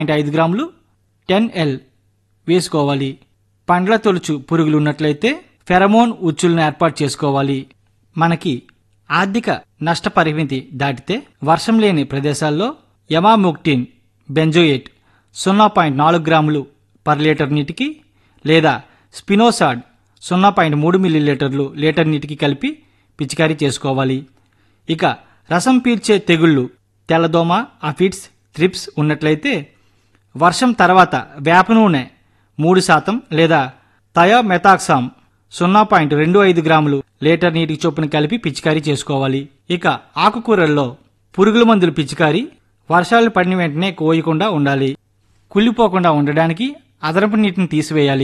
point ఐదు గ్రాములు ten L వేసుకోవాలి పండ్ల తొలుచు పురుగులు ఉన్నట్లయితే ఫెరమోన్ ఉచ్చులను ఏర్పాటు చేసుకోవాలి మనకి ఆర్థిక నష్టపరిమితి దాటితే వర్షం లేని ప్రదేశాల్లో యమాముక్టిన్ బెంజోయేట్ సున్నా పాయింట్ నాలుగు గ్రాములు పర్ లీటర్ నీటికి లేదా స్పినోసాడ్ సున్నా పాయింట్ మూడు మిల్లీలీటర్లు లీటర్ నీటికి కలిపి పిచికారీ చేసుకోవాలి ఇక రసం పీల్చే తెగుళ్ళు తెల్లదోమ అఫిడ్స్ త్రిప్స్ ఉన్నట్లయితే వర్షం తర్వాత వేప నూనె మూడు శాతం లేదా థయోమెథాక్సామ్ సున్నా పాయింట్ రెండు ఐదు గ్రాములు లీటర్ నీటికి చొప్పున కలిపి పిచికారీ చేసుకోవాలి ఇక ఆకుకూరల్లో పురుగుల మందులు పిచికారీ వర్షాలు పడిన వెంటనే కోయకుండా ఉండాలి కుళ్ళిపోకుండా ఉండడానికి అదనపు నీటిని తీసివేయాలి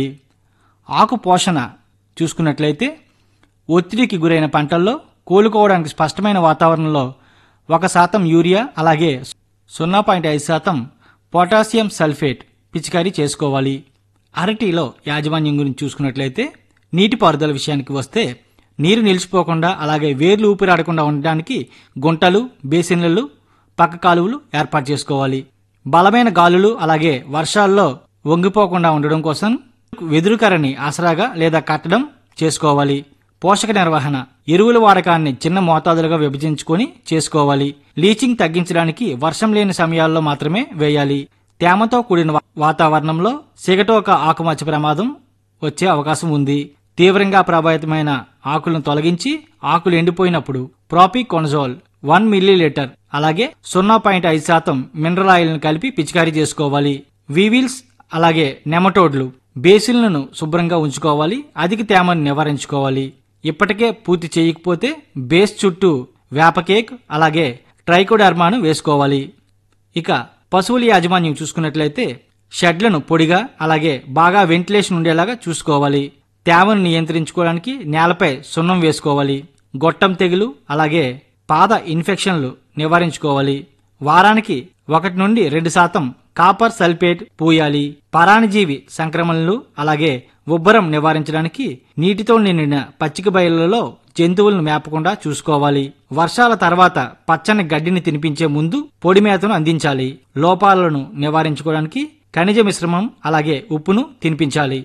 ఆకు పోషణ చూసుకున్నట్లయితే ఒత్తిడికి గురైన పంటల్లో కోలుకోవడానికి స్పష్టమైన వాతావరణంలో ఒక శాతం యూరియా అలాగే సున్నా పాయింట్ ఐదు శాతం పొటాషియం సల్ఫేట్ పిచికారీ చేసుకోవాలి అరటిలో యాజమాన్యం గురించి చూసుకున్నట్లయితే నీటిపారుదల విషయానికి వస్తే నీరు నిలిచిపోకుండా అలాగే వేర్లు ఊపిరాడకుండా ఉండడానికి గుంటలు బేసిన్లు పక్క కాలువలు ఏర్పాటు చేసుకోవాలి బలమైన గాలులు అలాగే వర్షాల్లో వంగిపోకుండా ఉండడం కోసం వెదురుకరని ఆసరాగా లేదా కట్టడం చేసుకోవాలి పోషక నిర్వహణ ఎరువుల వాడకాన్ని చిన్న మోతాదులుగా విభజించుకొని చేసుకోవాలి లీచింగ్ తగ్గించడానికి వర్షం లేని సమయాల్లో మాత్రమే వేయాలి తేమతో కూడిన వా- వాతావరణంలో సిగటోక ఆకుమచ్చ ప్రమాదం వచ్చే అవకాశం ఉంది తీవ్రంగా ప్రభావితమైన ఆకులను తొలగించి ఆకులు ఎండిపోయినప్పుడు ప్రాపికొనజోల్ వన్ మిల్లీలీటర్ అలాగే సున్నా పాయింట్ ఐదు శాతం మినరల్ ఆయిల్ను కలిపి పిచికారీ చేసుకోవాలి వీవిల్స్ అలాగే నెమటోడ్లు బేసిన్లను శుభ్రంగా ఉంచుకోవాలి అధిక తేమను నివారించుకోవాలి ఇప్పటికే పూర్తి చేయకపోతే బేస్ చుట్టూ వేప కేక్ అలాగే ట్రైకోడర్మాను వేసుకోవాలి ఇక పశువుల యాజమాన్యం చూసుకున్నట్లయితే షెడ్లను పొడిగా అలాగే బాగా వెంటిలేషన్ ఉండేలాగా చూసుకోవాలి తేమను నియంత్రించుకోవడానికి నేలపై సున్నం వేసుకోవాలి గొట్టం తెగులు అలాగే పాద ఇన్ఫెక్షన్లు నివారించుకోవాలి వారానికి ఒకటి నుండి రెండు శాతం కాపర్ సల్ఫేట్ పూయాలి పరాణజీవి సంక్రమణలు అలాగే ఉబ్బరం నివారించడానికి నీటితో నిండిన పచ్చిక బయళ్లలో జంతువులను మేపకుండా చూసుకోవాలి వర్షాల తర్వాత పచ్చని గడ్డిని తినిపించే ముందు పొడి మేతను అందించాలి లోపాలను నివారించుకోవడానికి ఖనిజ మిశ్రమం అలాగే ఉప్పును తినిపించాలి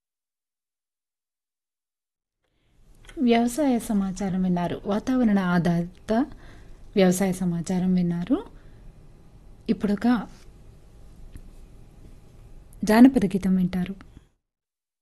వ్యవసాయ సమాచారం విన్నారు వాతావరణ ఆధారిత వ్యవసాయ సమాచారం విన్నారు ఇప్పుడొక జానపద గీతం వింటారు